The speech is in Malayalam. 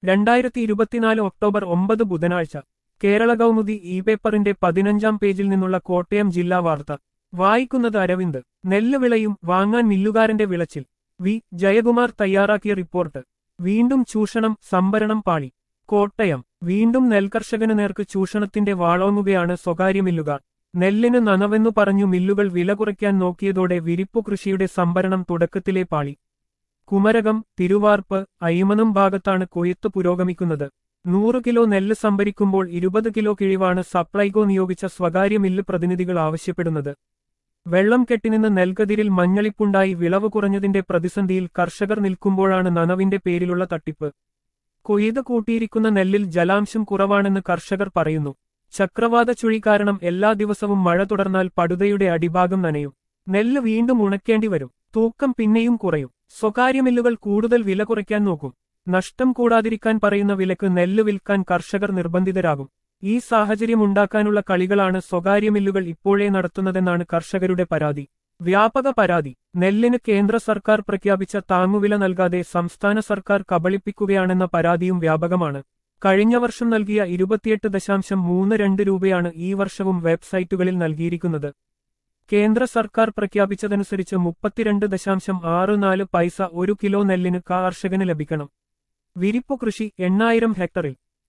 രണ്ടായിരത്തി ഇരുപത്തിനാല് ഒക്ടോബർ ഒമ്പത് ബുധനാഴ്ച കേരള കൗമുദി ഇ പേപ്പറിന്റെ പതിനഞ്ചാം പേജിൽ നിന്നുള്ള കോട്ടയം ജില്ലാ വാർത്ത വായിക്കുന്നത് അരവിന്ദ് നെല്ല് വിളയും വാങ്ങാൻ മില്ലുകാരന്റെ വിളച്ചിൽ വി ജയകുമാർ തയ്യാറാക്കിയ റിപ്പോർട്ട് വീണ്ടും ചൂഷണം സംഭരണം പാളി കോട്ടയം വീണ്ടും നെൽകർഷകന് നേർക്ക് ചൂഷണത്തിന്റെ വാളോങ്ങുകയാണ് സ്വകാര്യ മില്ലുകാർ നെല്ലിന് നനവെന്നു പറഞ്ഞു മില്ലുകൾ വില കുറയ്ക്കാൻ നോക്കിയതോടെ വിരിപ്പു കൃഷിയുടെ സംഭരണം തുടക്കത്തിലെ പാളി കുമരകം തിരുവാർപ്പ് അയ്മനം ഭാഗത്താണ് കൊയ്ത്ത് പുരോഗമിക്കുന്നത് നൂറ് കിലോ നെല്ല് സംഭരിക്കുമ്പോൾ ഇരുപത് കിലോ കിഴിവാണ് സപ്ലൈകോ നിയോഗിച്ച സ്വകാര്യ മില്ല് പ്രതിനിധികൾ ആവശ്യപ്പെടുന്നത് വെള്ളം കെട്ടിനിന്ന് നെൽകതിരിൽ മഞ്ഞളിപ്പുണ്ടായി വിളവ് കുറഞ്ഞതിന്റെ പ്രതിസന്ധിയിൽ കർഷകർ നിൽക്കുമ്പോഴാണ് നനവിന്റെ പേരിലുള്ള തട്ടിപ്പ് കൊയ്ത് കൂട്ടിയിരിക്കുന്ന നെല്ലിൽ ജലാംശം കുറവാണെന്ന് കർഷകർ പറയുന്നു ചക്രവാത ചുഴി കാരണം എല്ലാ ദിവസവും മഴ തുടർന്നാൽ പടുതയുടെ അടിഭാഗം നനയും നെല്ല് വീണ്ടും ഉണക്കേണ്ടി വരും തൂക്കം പിന്നെയും കുറയും സ്വകാര്യ മില്ലുകൾ കൂടുതൽ വില കുറയ്ക്കാൻ നോക്കും നഷ്ടം കൂടാതിരിക്കാൻ പറയുന്ന വിലക്ക് നെല്ല് വിൽക്കാൻ കർഷകർ നിർബന്ധിതരാകും ഈ സാഹചര്യം ഉണ്ടാക്കാനുള്ള കളികളാണ് സ്വകാര്യ മില്ലുകൾ ഇപ്പോഴേ നടത്തുന്നതെന്നാണ് കർഷകരുടെ പരാതി വ്യാപക പരാതി നെല്ലിന് കേന്ദ്ര സർക്കാർ പ്രഖ്യാപിച്ച താങ്ങുവില നൽകാതെ സംസ്ഥാന സർക്കാർ കബളിപ്പിക്കുകയാണെന്ന പരാതിയും വ്യാപകമാണ് കഴിഞ്ഞ വർഷം നൽകിയ ഇരുപത്തിയെട്ട് ദശാംശം മൂന്ന് രണ്ട് രൂപയാണ് ഈ വർഷവും വെബ്സൈറ്റുകളിൽ നൽകിയിരിക്കുന്നത് കേന്ദ്ര സർക്കാർ പ്രഖ്യാപിച്ചതനുസരിച്ച് മുപ്പത്തിരണ്ട് ദശാംശം ആറ് നാല് പൈസ ഒരു കിലോ നെല്ലിന് കർഷകന് ലഭിക്കണം വിരിപ്പു കൃഷി എണ്ണായിരം ഹെക്ടറിൽ